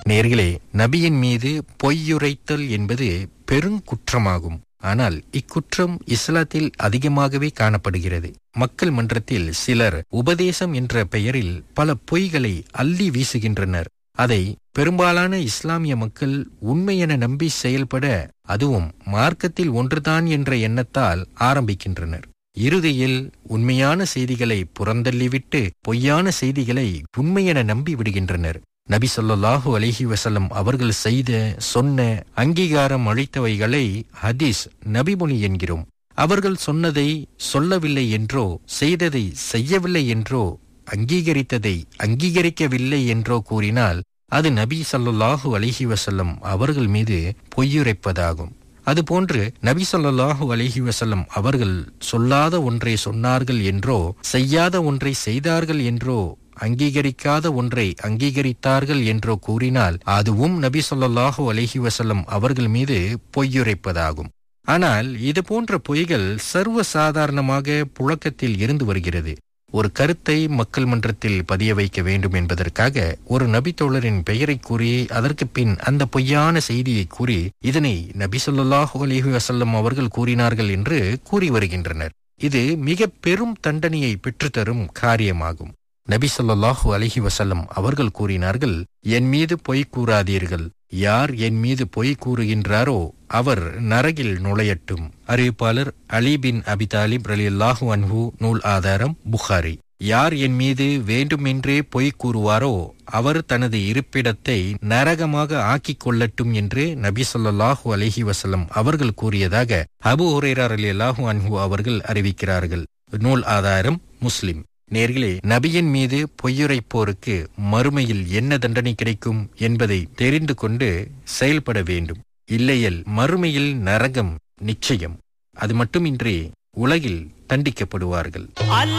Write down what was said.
நேர்களே நபியின் மீது பொய்யுரைத்தல் என்பது பெருங்குற்றமாகும் ஆனால் இக்குற்றம் இஸ்லாத்தில் அதிகமாகவே காணப்படுகிறது மக்கள் மன்றத்தில் சிலர் உபதேசம் என்ற பெயரில் பல பொய்களை அள்ளி வீசுகின்றனர் அதை பெரும்பாலான இஸ்லாமிய மக்கள் உண்மையென நம்பி செயல்பட அதுவும் மார்க்கத்தில் ஒன்றுதான் என்ற எண்ணத்தால் ஆரம்பிக்கின்றனர் இறுதியில் உண்மையான செய்திகளை புறந்தள்ளிவிட்டு பொய்யான செய்திகளை உண்மையென நம்பி விடுகின்றனர் நபி சொல்லாஹு அலிஹி வசல்லம் அவர்கள் செய்த சொன்ன அங்கீகாரம் அளித்தவைகளை ஹதீஸ் நபிமொழி என்கிறோம் அவர்கள் சொன்னதை சொல்லவில்லை என்றோ செய்ததை செய்யவில்லை என்றோ அங்கீகரித்ததை அங்கீகரிக்கவில்லை என்றோ கூறினால் அது நபி சல்லுல்லாஹு அலிஹி வசல்லம் அவர்கள் மீது பொய்யுரைப்பதாகும் அதுபோன்று நபி சொல்லாஹு அலிஹி வசல்லம் அவர்கள் சொல்லாத ஒன்றை சொன்னார்கள் என்றோ செய்யாத ஒன்றை செய்தார்கள் என்றோ அங்கீகரிக்காத ஒன்றை அங்கீகரித்தார்கள் என்றோ கூறினால் அதுவும் நபி சொல்லாஹு அலிஹி வசல்லம் அவர்கள் மீது பொய்யுரைப்பதாகும் ஆனால் இது போன்ற பொய்கள் சர்வ சாதாரணமாக புழக்கத்தில் இருந்து வருகிறது ஒரு கருத்தை மக்கள் மன்றத்தில் பதிய வைக்க வேண்டும் என்பதற்காக ஒரு நபி தோழரின் பெயரை கூறி அதற்கு பின் அந்த பொய்யான செய்தியை கூறி இதனை நபி சொல்லாஹு அலிஹி வசல்லம் அவர்கள் கூறினார்கள் என்று கூறி வருகின்றனர் இது மிக பெரும் தண்டனையை பெற்றுத்தரும் காரியமாகும் நபி சொல்லாஹு அலிஹி வசல்லம் அவர்கள் கூறினார்கள் என் மீது பொய் கூறாதீர்கள் யார் என் மீது பொய் கூறுகின்றாரோ அவர் நரகில் நுழையட்டும் அறிவிப்பாளர் அலி பின் அபிதாலிப் ரலியல்லாஹு அன்ஹு நூல் ஆதாரம் புகாரி யார் என் மீது வேண்டுமென்றே பொய் கூறுவாரோ அவர் தனது இருப்பிடத்தை நரகமாக ஆக்கிக் கொள்ளட்டும் என்று நபி சொல்லாஹு அலிஹி வசல்லம் அவர்கள் கூறியதாக அபு ஹுரேரா அலி அல்லாஹூ அன்ஹு அவர்கள் அறிவிக்கிறார்கள் நூல் ஆதாரம் முஸ்லிம் நேர்களே நபியின் மீது பொய்யுரைப்போருக்கு மறுமையில் என்ன தண்டனை கிடைக்கும் என்பதை தெரிந்து கொண்டு செயல்பட வேண்டும் இல்லையல் மறுமையில் நரகம் நிச்சயம் அது மட்டுமின்றி உலகில் தண்டிக்கப்படுவார்கள்